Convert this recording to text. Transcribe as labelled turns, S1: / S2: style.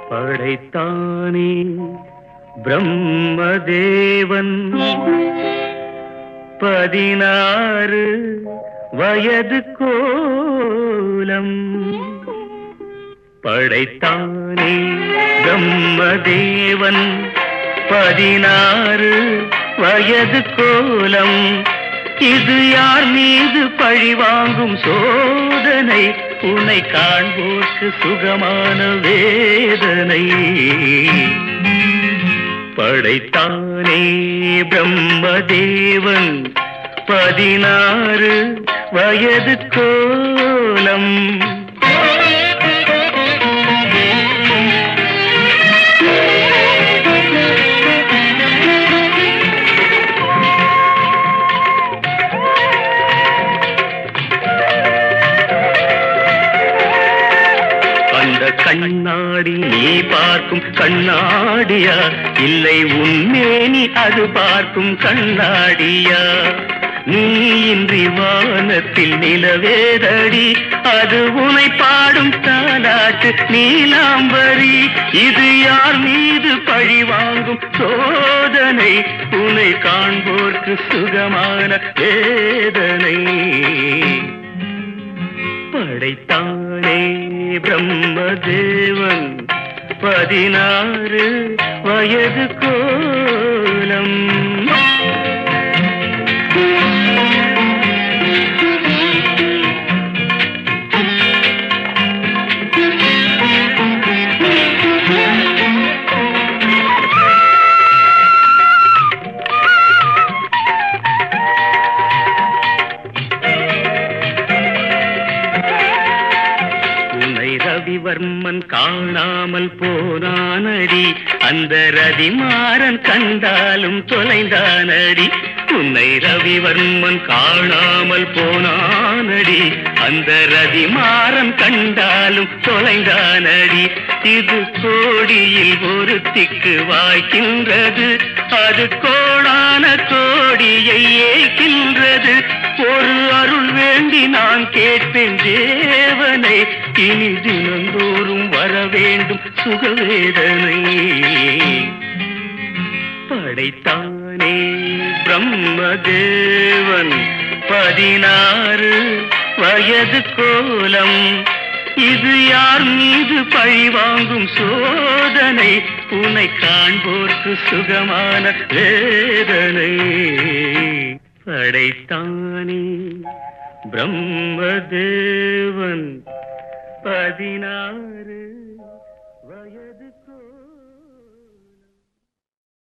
S1: படைத்தானே பிரம்மதேவன் பதினாறு வயது கோலம் படைத்தானே பிரம்மதேவன் பதினாறு வயது கோலம் இது யார் மீது பழி வாங்கும் சோதனை உன்னை காண்போர்க்கு சுகமான வேதனை படைத்தானே பிரம்மதேவன் பதினாறு வயது கோலம் அந்த கண்ணாடி நீ பார்க்கும் கண்ணாடியா இல்லை உன்மேனி அது பார்க்கும் கண்ணாடியா நீ இன்றி வானத்தில் நிலவேதடி அது உனை பாடும் தாலாட்டு நீலாம்பரி இது யார் மீது பழி வாங்கும் சோதனை உன்னை காண்போர்க்கு சுகமான வேதனை படைத்தானே பிரம்மதேவன் பதினாறு வயது கோலம் உன்னை ரவிவர்மன் காணாமல் போனானடி அந்த ரதிமாறன் கண்டாலும் தொலைந்தானடி உன்னை ரவிவர்மன் காணாமல் போனானடி அந்த ரதிமாறன் கண்டாலும் தொலைந்தானடி இது கோடியில் ஒருத்திக்கு வாய்க்கின்றது அது கோடான கோடியை ஏய்க்கின்றது ஒரு அருள் வேண்டி நான் கேட்பேன் தேவனை இனி தினந்தோறும் வர வேண்டும் சுகவேதனை படைத்தானே பிரம்மதேவன் பதினாறு வயது கோலம் இது யார் மீது பழி வாங்கும் சோதனை உன்னை காண்போர்க்கு சுகமான வேதனை படைத்தானே பிரம்மதேவன் பதினாறு